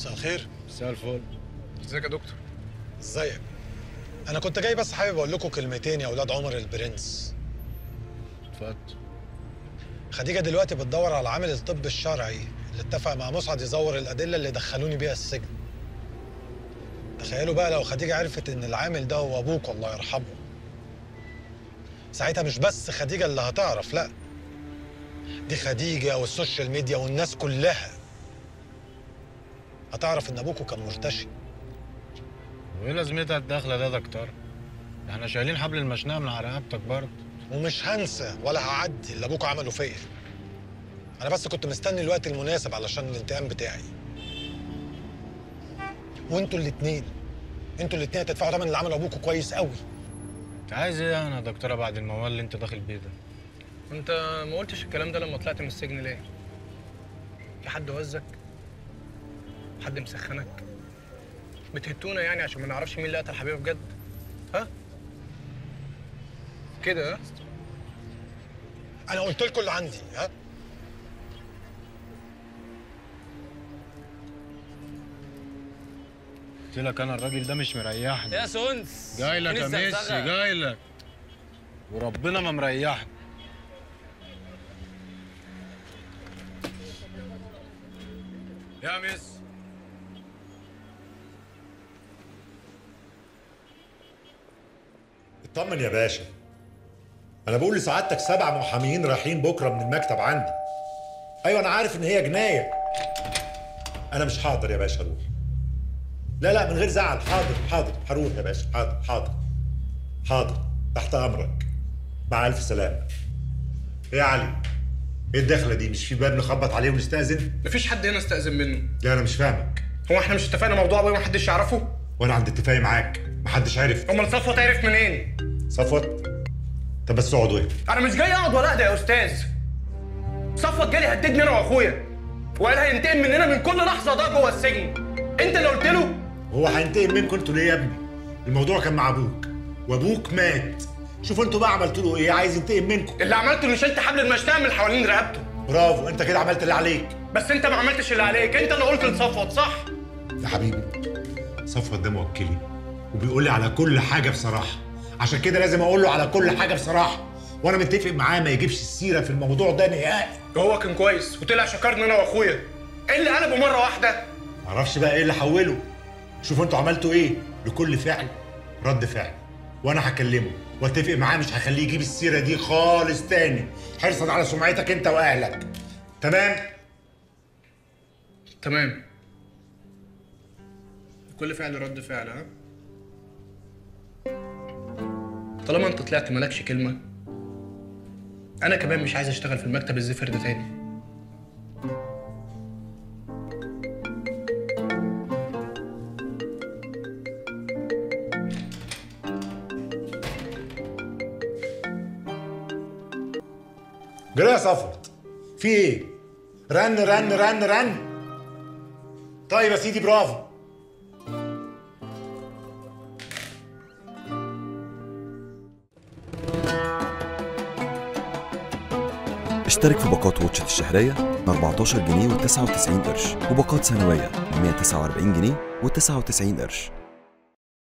مساء الخير مساء الفل ازيك يا دكتور ازيك انا كنت جاي بس حابب اقول لكم كلمتين يا اولاد عمر البرنس اتفضل خديجه دلوقتي بتدور على عامل الطب الشرعي اللي اتفق مع مسعد يزور الادله اللي دخلوني بيها السجن تخيلوا بقى لو خديجه عرفت ان العامل ده هو ابوك الله يرحمه ساعتها مش بس خديجه اللي هتعرف لا دي خديجه والسوشيال ميديا والناس كلها هتعرف ان ابوكوا كان مرتشي وايه لازمتها الدخله ده يا دكتور؟ احنا شايلين حبل المشنقه من على رقبتك برضه ومش هنسى ولا هعدي اللي ابوكوا عمله فيا انا بس كنت مستني الوقت المناسب علشان الانتقام بتاعي وانتوا الاتنين انتوا الاتنين هتدفعوا ثمن اللي عمله ابوكوا كويس قوي انت عايز ايه يعني يا دكتوره بعد الموال اللي انت داخل بيه ده؟ انت ما قلتش الكلام ده لما طلعت من السجن ليه في حد وزك حد مسخنك بتهتونا يعني عشان ما نعرفش مين اللي قتل حبيبه بجد ها كده ها انا قلت لكم اللي عندي ها قلت لك انا الراجل ده مش مريحني يا سونس جاي لك يا فين ميسي الزغزغة؟ جاي لك وربنا ما مريحني يا ميسي اطمن يا باشا انا بقول لسعادتك سبع محاميين رايحين بكره من المكتب عندي ايوه انا عارف ان هي جنايه انا مش حاضر يا باشا اروح لا لا من غير زعل حاضر حاضر هروح يا باشا حاضر حاضر حاضر تحت امرك مع الف سلامه ايه يا علي ايه الدخله دي مش في باب نخبط عليه ونستاذن مفيش حد هنا استأذن منه لا انا مش فاهمك هو احنا مش اتفقنا موضوع ابويا محدش يعرفه وانا عند اتفاقي معاك محدش عرف امال صفوت عرف منين صفوت طب بس اقعدوا ايه انا مش جاي اقعد ولا اهدى يا استاذ صفوت جالي هددني انا واخويا وقال هينتقم مننا من كل لحظه ده جوه السجن انت اللي قلت له هو هينتقم منكم انتوا ليه يا ابني؟ الموضوع كان مع ابوك وابوك مات شوفوا انتوا بقى عملتوا له ايه عايز ينتقم منكم اللي عملته اني شلت حبل المشنقه من حوالين رقبته برافو انت كده عملت اللي عليك بس انت ما عملتش اللي عليك انت اللي قلت لصفوت صح يا حبيبي صفوت ده موكلي وبيقول لي على كل حاجه بصراحه عشان كده لازم اقول له على كل حاجه بصراحه وانا متفق معاه ما يجيبش السيره في الموضوع ده نهائي هو كان كويس وطلع شكرني انا واخويا ايه اللي قلبه مره واحده معرفش بقى ايه اللي حوله شوفوا انتوا عملتوا ايه لكل فعل رد فعل وانا هكلمه واتفق معاه مش هخليه يجيب السيره دي خالص تاني حرصا على سمعتك انت واهلك تمام تمام كل فعل رد فعل ها طالما انت طلعت مالكش كلمه انا كمان مش عايز اشتغل في المكتب الزفر ده تاني جرى يا صفوت في ايه رن رن رن رن طيب يا سيدي برافو اشترك في باقات واتشت الشهرية ب 14 جنيه و99 قرش وباقات سنوية ب 149 جنيه و99 قرش